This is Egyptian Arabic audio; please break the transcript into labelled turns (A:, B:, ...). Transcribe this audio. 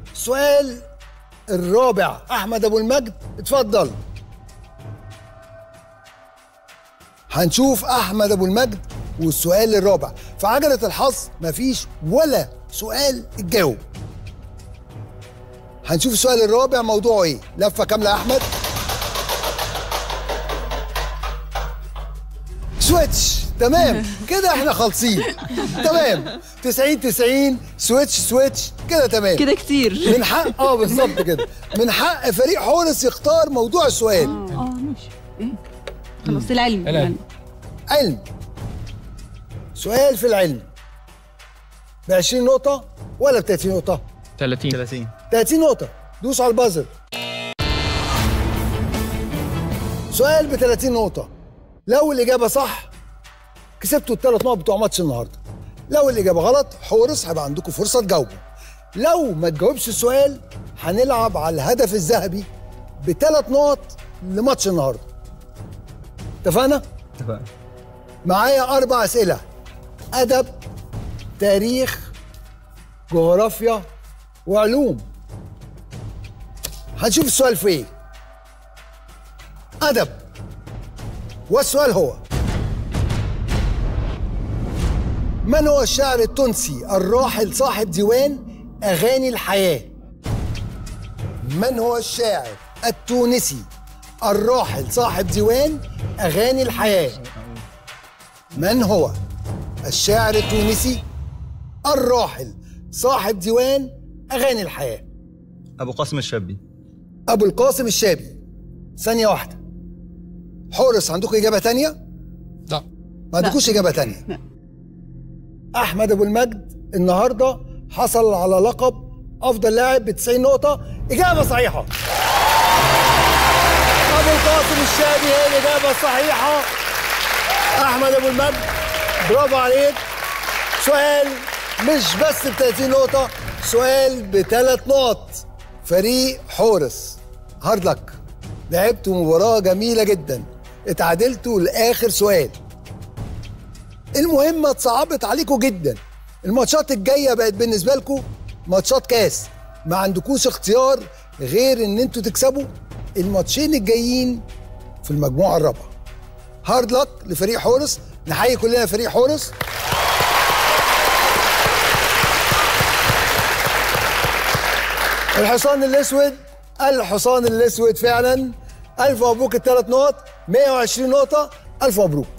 A: السؤال الرابع احمد ابو المجد اتفضل هنشوف احمد ابو المجد والسؤال الرابع في عجله الحظ مفيش ولا سؤال اتجاوب هنشوف السؤال الرابع موضوعه ايه لفه كامله يا احمد سويتش تمام كده احنا خالصين تمام 90 90 سويتش سويتش كده تمام
B: كده كتير
A: من حق اه بالظبط كده من حق فريق حورس يختار موضوع السؤال
B: اه ماشي إيه؟ خلاص العلم
C: العلم.
A: علم سؤال في العلم ب 20 نقطة ولا ب 30 نقطة؟
C: 30
D: 30
A: 30 نقطة دوس على البازر سؤال ب 30 نقطة لو الإجابة صح كسبتوا الثلاث نقط بتوع ماتش النهاردة لو الإجابة غلط حورس هيبقى عندكم فرصة تجاوبوا لو ما تجاوبش السؤال هنلعب على الهدف الذهبي بثلاث نقط لماتش النهاردة اتفقنا؟
D: اتفقنا
A: معايا أربع أسئلة أدب تاريخ جغرافيا وعلوم هنشوف السؤال في إيه أدب والسؤال هو من هو الشاعر التونسي الراحل صاحب ديوان أغاني الحياة من هو الشاعر التونسي الراحل صاحب ديوان أغاني الحياة من هو الشاعر التونسي الراحل صاحب ديوان أغاني الحياة
D: ابو قاسم الشابي
A: أبو القاسم الشابي ثانية واحدة حورس عندكم إجابة تانية؟
C: لا
A: ما عندكوش إجابة تانية
B: لا.
A: أحمد أبو المجد النهاردة حصل على لقب أفضل لاعب ب 90 نقطة إجابة صحيحة أبو القاسم الشابي هي الإجابة الصحيحة أحمد أبو المجد برافو عليك سؤال مش بس ب 30 نقطة سؤال بثلاث نقط فريق حورس هارد لك لعبتوا مباراة جميلة جدا اتعادلتوا لآخر سؤال المهمة اتصعبت عليكم جدا الماتشات الجاية بقت بالنسبة لكم ماتشات كاس ما عندكوش اختيار غير ان انتوا تكسبوا الماتشين الجايين في المجموعة الرابعة هارد لك لفريق حورس نحيي كلنا فريق حورس الحصان الاسود الحصان الاسود فعلا الف مبروك الثلاث نقط 120 نقطة الف مبروك